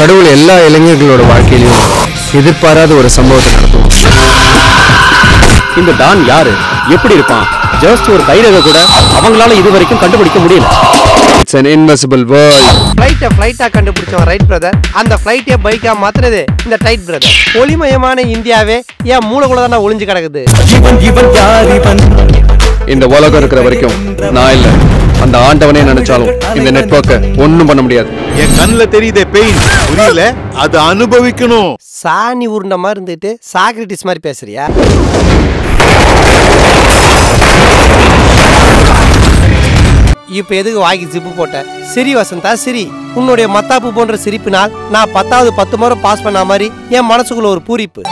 கடவுள் எல்லா இளைஞர்களோட வாழ்க்கையிலையும் எதிர்பாராத ஒரு சம்பவத்தை நடத்துவோம் இந்த டான் யாரு எப்படி இருப்பான் ஜஸ்ட் ஒரு கைரேகை கூட அவங்களால இது வரைக்கும் கண்டுபிடிக்க முடியல இட்ஸ் an invisible world ஃப்ளைட்டை ஃப்ளைட்டா கண்டுபிடிச்சவன் ரைட் பிரதர் அந்த ஃப்ளைட்டே பைக்கா மாத்துனது இந்த டைட் பிரதர் ஒளிமயமான இந்தியாவே ஏன் மூளைக்குள்ள தானே ஒளிஞ்சு கிடக்குது இந்த உலகம் இருக்கிற வரைக்கும் நான் இல்ல அந்த ஆண்டவனே நினைச்சாலும் இந்த நெட்வொர்க்கை ஒண்ணும் பண்ண முடியாது என் கண்ணுல தெரியுதே பெயின் புரியல அது அனுபவிக்கணும் சாணி உருண்ட மாதிரி இருந்துட்டு சாக்ரட்டிஸ் மாதிரி பேசுறியா இப்ப எதுக்கு வாங்கி ஜிப்பு போட்ட சரி வசந்தா சரி உன்னுடைய மத்தாப்பு போன்ற சிரிப்பினால் நான் பத்தாவது பத்து முறை பாஸ் பண்ண மாதிரி என் மனசுக்குள்ள ஒரு பூரிப்பு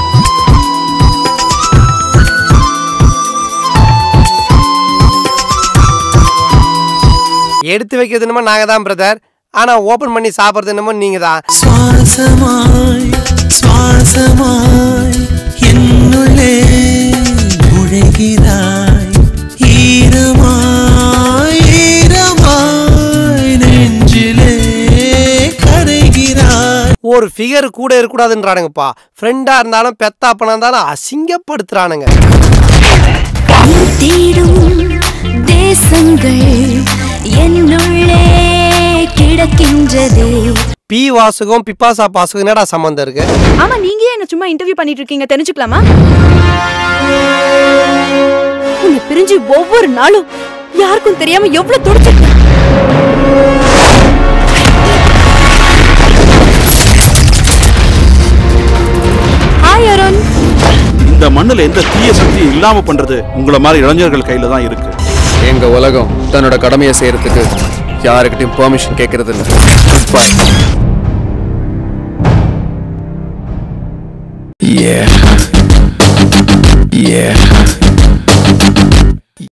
எடுத்து வைக்கிறது என்னமோ நாங்க தான் பிரதர் ஆனா ஓபன் பண்ணி சாப்பிடுறது என்னமோ நீங்க தான் சுவாசமாய் சுவாசமாய் என்னுள்ளே நுழைகிறாய் ஈரமாய் ஈரமாய் நெஞ்சிலே கரைகிறாய் ஒரு ஃபிகர் கூட இருக்கக்கூடாதுன்றானுங்கப்பா ஃப்ரெண்டா இருந்தாலும் பெத்தாப்பனா இருந்தாலும் அசிங்கப்படுத்துறானுங்க தேடும் தேசங்கள் என்னுள்ளே கிடக்கின்றது பி வாசகம் பிப்பாசா பாசகம் என்னடா சம்மந்தம் இருக்கு ஆமா நீங்க ஏன் என்ன சும்மா இன்டர்வியூ பண்ணிட்டு இருக்கீங்க தெரிஞ்சுக்கலாமா உன்னை பிரிஞ்சு ஒவ்வொரு நாளும் யாருக்கும் தெரியாம எவ்வளவு துடிச்சிருக்கேன் ஹாய் அருண் இந்த மண்ணுல எந்த தீய சக்தியும் இல்லாம பண்றது உங்கள மாதிரி இளைஞர்கள் கையில தான் இருக்கு எங்க உலகம் தன்னோட கடமையை செய்யறதுக்கு யாருக்கிட்டையும் பெர்மிஷன் கேட்கறது இல்ல Goodbye. Yeah. Yeah.